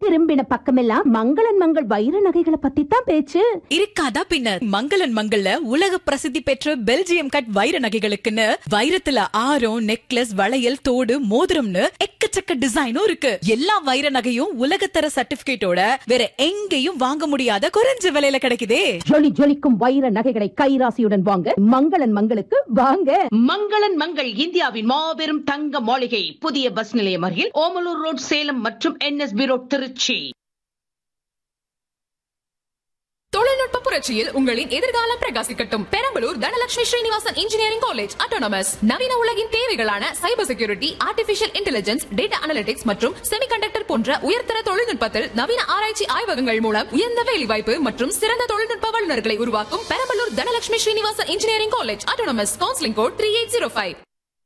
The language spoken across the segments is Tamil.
திரும்பின பக்கமெல்லாம் மங்களன் மங்கள் வைர நகைகளை பத்தி தான் பேச்சு இருக்காதா பின்ன மங்களன் மங்கள்ல உலக பிரசித்தி பெற்ற பெல்ஜியம் கட் வைர நகைகளுக்குன்னு வைரத்துல ஆரம் நெக்லஸ் வளையல் தோடு மோதிரம்னு எக்கச்சக்க டிசைனும் இருக்கு எல்லா வைர நகையும் உலகத்தர சர்டிபிகேட்டோட வேற எங்கேயும் வாங்க முடியாத குறைஞ்ச விலையில கிடைக்குதே ஜொலி ஜொலிக்கும் வைர நகைகளை கைராசியுடன் வாங்க மங்களன் மங்களுக்கு வாங்க மங்களன் மங்கள் இந்தியாவின் மாபெரும் தங்க மாளிகை புதிய பஸ் நிலையம் அருகில் ஓமலூர் ரோட் சேலம் மற்றும் என்எஸ்பி ரோட் திருச்சி தொழில்நுட்ப புரட்சியில் உங்களின் எதிர்காலம் பிரகாசிக்கட்டும் Perambalur Dhanalakshmi Srinivasan engineering college autonomous நவீன உலகின் தேவைகளான cyber security artificial intelligence data analytics மற்றும் செமிகண்டக்டர் போன்ற உயர்தர தொழில்நுட்பத்தில் நவீன ஆராய்ச்சி ஆய்வகங்கள் மூலம் உயர்ந்த வேலைவாய்ப்பு மற்றும் சிறந்த தொழில்நுட்ப வல்லுநர்களை உருவாக்கும் Perambalur Dhanalakshmi Srinivasan engineering college autonomous counselling code three eight zero five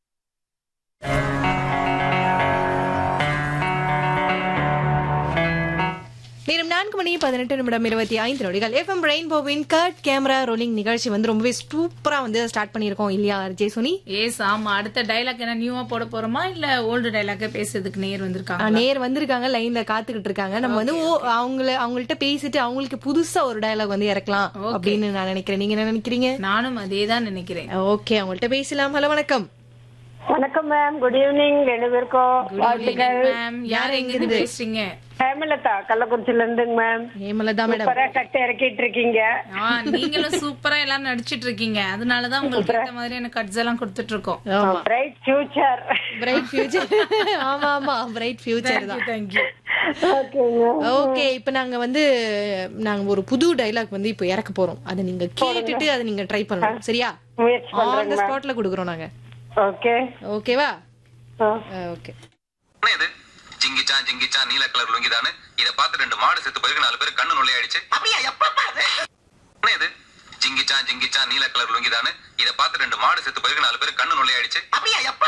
நேரம் நான்கு மணி பதினெட்டு நிமிடம் இருபத்தி ஐந்து நொடிகள் எஃப்எம் ரெயின்போவின் கட் கேமரா ரோலிங் நிகழ்ச்சி வந்து ரொம்பவே சூப்பரா வந்து ஸ்டார்ட் பண்ணியிருக்கோம் இல்லையா அர்ஜய் சுனி ஏஸ் ஆமா அடுத்த டைலாக் என்ன நியூவா போட போறோமா இல்ல ஓல்டு டைலாக்கே பேசுறதுக்கு நேர் ஆ, வந்திருக்காங்க நேர் வந்திருக்காங்க லைன்ல காத்துக்கிட்டு இருக்காங்க நம்ம வந்து ஓ அவங்கள அவங்கள்ட்ட பேசிட்டு அவங்களுக்கு புதுசா ஒரு டயலாக் வந்து இறக்கலாம் அப்படின்னு நான் நினைக்கிறேன் நீங்க என்ன நினைக்கிறீங்க நானும் அதே தான் நினைக்கிறேன் ஓகே அவங்கள்ட்ட பேசலாம் ஹலோ வணக்கம் வணக்கம் மேம் குட் ஈவினிங் ரெண்டு பேருக்கும் வாழ்த்துக்கள் மேம் யார் எங்க இருந்து பேசுறீங்க ஹேமலதா கள்ளக்குறிச்சில இருந்துங்க மேம் ஹேமலதா மேடம் சூப்பரா கட்டு இறக்கிட்டு இருக்கீங்க ஆ நீங்களும் சூப்பரா எல்லாம் நடிச்சிட்டு இருக்கீங்க அதனாலதான் உங்களுக்கு ஏத்த மாதிரி எனக்கு கட்ஸ் எல்லாம் கொடுத்துட்டு இருக்கோம் ஆமா பிரைட் ஃபியூச்சர் பிரைட் ஃபியூச்சர் ஆமா ஆமா பிரைட் ஃபியூச்சர் தான் தேங்க்யூ ஓகேங்க ஓகே இப்ப நாங்க வந்து நாங்க ஒரு புது டைலாக் வந்து இப்ப இறக்க போறோம் அதை நீங்க கேட்டுட்டு அதை நீங்க ட்ரை பண்ணணும் சரியா முயற்சி ஆன் த பண்றேங்க ஸ்பாட்ல குடுக்குறோம் நாங்க ஓகே ஓகேவா ஆ. ஓகே என்ன இது ஜிங்கிச்சா ஜிங்கிச்சா நீல கலர் லுங்கிதானு இத பார்த்து ரெண்டு மாடு செத்து போயிருக்கு நாலு பேர் கண்ணு நுழையாயிடுச்சு அப்படியா எப்ப என்ன இது ஜிங்கிச்சா ஜிங்கிச்சா நீல கலர் லுங்கிதானு இத பார்த்து ரெண்டு மாடு செத்து போயிருக்கு நாலு பேர் கண்ணு நுழையாயிடுச்சு அப்படியா எப்ப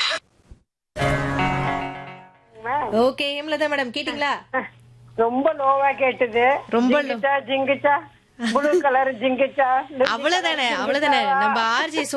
ஓகே ஹேமலதா மேடம் கேட்டிங்களா ரொம்ப லோவா கேட்டது ரொம்ப low. ஜிங்கிச்சா ஜிங்கிச்சா ப்ளூ கலர் ஜிங்கிச்சா அவ்வளவுதானே அவ்வளவுதானே நம்ம ஆர்ஜே